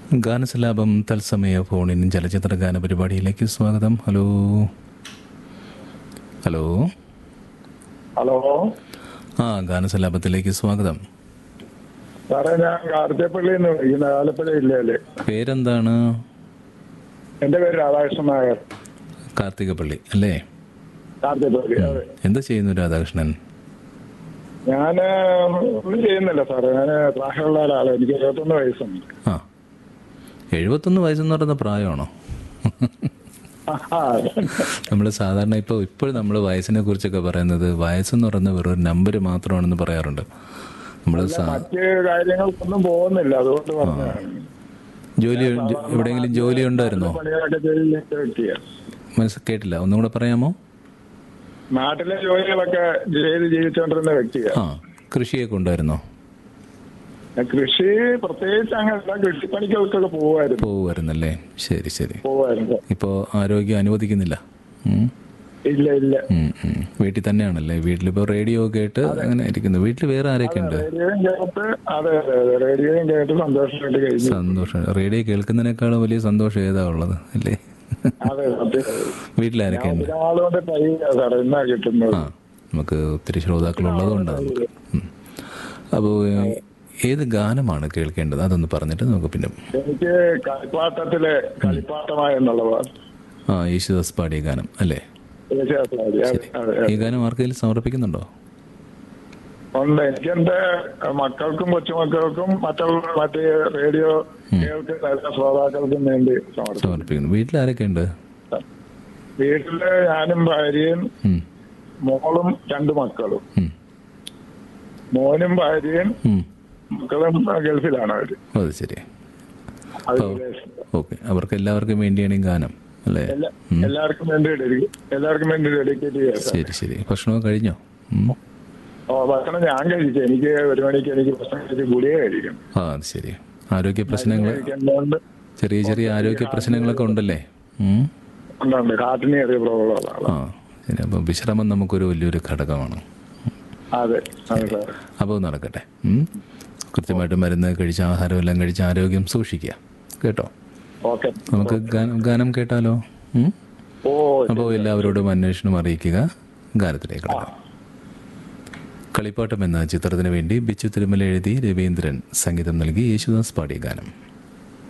ഗാനസലാപം തത്സമയ ഫോണിൻ ചലച്ചിത്ര ഗാന പരിപാടിയിലേക്ക് സ്വാഗതം ഹലോ ഹലോ ഹലോ ആ ഗാനസലാപത്തിലേക്ക് സ്വാഗതം സാറേ ഞാൻ കാർത്തിയപ്പള്ളിയിൽ നിന്ന് വിളിക്കുന്ന ആലപ്പുഴ ജില്ലയില് പേരെന്താണ് എന്റെ പേര് രാധാകൃഷ്ണൻ നായർ കാർത്തികപ്പള്ളി അല്ലേ കാർത്തിയപ്പള്ളി അതെ എന്താ ചെയ്യുന്നു രാധാകൃഷ്ണൻ ഞാൻ ഒന്നും ചെയ്യുന്നില്ല സാറേ ഞാൻ പ്രായമുള്ള ഒരാളാണ് എനിക്ക് ഇരുപത്തൊന്ന് വയസ്സുണ്ട് ആ എഴുപത്തൊന്ന് വയസ്സെന്ന് പറയുന്ന പ്രായമാണോ ആ, നമ്മൾ സാധാരണ ഇപ്പോൾ ഇപ്പോൾ നമ്മൾ വയസ്സിനെ കുറിച്ചൊക്കെ പറയുന്നത് വയസ്സെന്ന് പറയുന്നത് വെറും ഒരു നമ്പർ മാത്രമാണെന്ന് പറയാറുണ്ട് നമ്മൾ മറ്റ് കാര്യങ്ങൾക്കൊന്നും പോകുന്നില്ല അതുകൊണ്ട് പറഞ്ഞതാണ് ജോലി എവിടെയെങ്കിലും ജോലി ഉണ്ടായിരുന്നോ പണികളൊക്കെ ചെയ്യുന്ന വ്യക്തിയാണ് മനസ്സ് കേട്ടില്ല ഒന്നും കൂടെ പറയാമോ നാട്ടിലെ ജോലികളൊക്കെ ചെയ്ത് ജീവിച്ചുകൊണ്ടിരുന്ന വ്യക്തിയാണ് ആ കൃഷിയൊക്കെ ഉണ്ടായിരുന്നോ കൃഷി പ്രത്യേകിച്ച് അങ്ങനല്ല കൃഷിപ്പണികൾക്കൊക്കെ പോവായിരുന്നു പോവുമായിരുന്നല്ലേ ശരി ശരി പോവായിരുന്നു ഇപ്പോൾ ആരോഗ്യം അനുവദിക്കുന്നില്ല ഉം. ഇല്ല ഇല്ല ഉം, ഉം. വീട്ടിൽ തന്നെയാണല്ലേ വീട്ടിലിപ്പോൾ റേഡിയോ കേട്ട് അങ്ങനെ ഇരിക്കുന്നു വീട്ടിൽ വേറെ ആരൊക്കെ ഉണ്ട് റേഡിയോയും കേട്ട് അതെ അതെ അതെ റേഡിയോയും കേട്ട് സന്തോഷമായിട്ട് കഴിഞ്ഞു സന്തോഷം റേഡിയോ കേൾക്കുന്നതിനേക്കാളും വലിയ സന്തോഷം ഏതാ ഉള്ളത് അല്ലേ അതെ സത്യം വീട്ടിലാരൊക്കെ ഉണ്ട് ഒരാളുകൊണ്ട് ട്രൈ ചെയ്യാം സാറേ എന്നാ കിട്ടുന്നത് ആ നമുക്ക് ഒത്തിരി ശ്രോതാക്കളുള്ളത് കൊണ്ടാണ് നമുക്ക് അപ്പോൾ ഏത് ഗാനമാണ് കേൾക്കേണ്ടത് അതൊന്ന് പറഞ്ഞിട്ട് നമുക്ക് പിന്നെ എനിക്ക് കളിപ്പാട്ടത്തിലെ കളിപ്പാട്ടമായ എന്നുള്ള പാട്ട് ആ യേശുദാസ് പാടിയ ഗാനം അല്ലേ യേശുദാസ് പാടി. അതെ, അതെ, അതെ. ഈ ഗാനം ആർക്കെങ്കിലും സമർപ്പിക്കുന്നുണ്ടോ ഉണ്ട് എനിക്ക് എന്റെ മക്കൾക്കും കൊച്ചുമക്കൾക്കും മറ്റുള്ള മറ്റേ റേഡിയോ കേൾക്കുന്ന എല്ലാ ശ്രോതാക്കൾക്കും വേണ്ടി സമർപ്പിക്കും സമർപ്പിക്കുന്നു വീട്ടിലാരൊക്കെ ഉണ്ട് വീട്ടില് ഞാനും ഭാര്യയും ഉം, മോളും രണ്ട് മക്കളും ഉം, മോനും ഭാര്യയും ഉം. മക്കളും ഗൾഫിലാണ് അവര് അത് ശരി അത് വിദേശത്ത്. ഓക്കെ അവർക്ക് എല്ലാവർക്കും വേണ്ടിയാണ് ഈ ഗാനം അല്ലേ എല്ലാ- എല്ലാവർക്കും വേണ്ടി ഡെഡിക്ക- എല്ലാവർക്കും വേണ്ടി ഡെഡിക്കേറ്റ് ചെയ്യാം സാർ. ശരി ശരി ഭക്ഷണമൊക്കെ കഴിഞ്ഞോ ഉം. ഓ ഭക്ഷണം ഞാൻ കഴിക്കും എനിക്ക് ഒരു മണിക്ക് എനിക്ക് ഭക്ഷണം കഴിച്ച് ഗുളിക കഴിക്കും ആ അത് ശരി ആരോഗ്യ പ്രശ്നങ്ങൾ കഴിക്കുന്നതുകൊണ്ട് ചെറിയ ചെറിയ ആരോഗ്യ പ്രശ്നങ്ങളൊക്കെ ഉണ്ടല്ലേ ഉം. ഉണ്ടുണ്ട് ഹാർട്ടിന് ചെറിയ പ്രോബ്ലം ഉള്ള ആ ശരി അപ്പോൾ വിശ്രമം നമുക്കൊരു വലിയൊരു ഘടകമാണ് അതെ അതെ സാർ അപ്പോൾ നടക്കട്ടെ ഉം. കൃത്യമായിട്ട് മരുന്ന് കഴിച്ച് ആഹാരമെല്ലാം കഴിച്ച് ആരോഗ്യം സൂക്ഷിക്കുക കേട്ടോ ഓക്കെ നമുക്ക് ഗാനം ഗാനം കേട്ടാലോ ഉം? ഓ അപ്പോൾ എല്ലാവരോടും അന്വേഷണം അറിയിക്കുക ഗാനത്തിലേക്ക് കിടക്കാം കളിപ്പാട്ടം എന്ന ചിത്രത്തിന് വേണ്ടി ബിച്ചു തിരുമല എഴുതി രവീന്ദ്രൻ സംഗീതം നൽകി യേശുദാസ് പാടിയ ഗാനം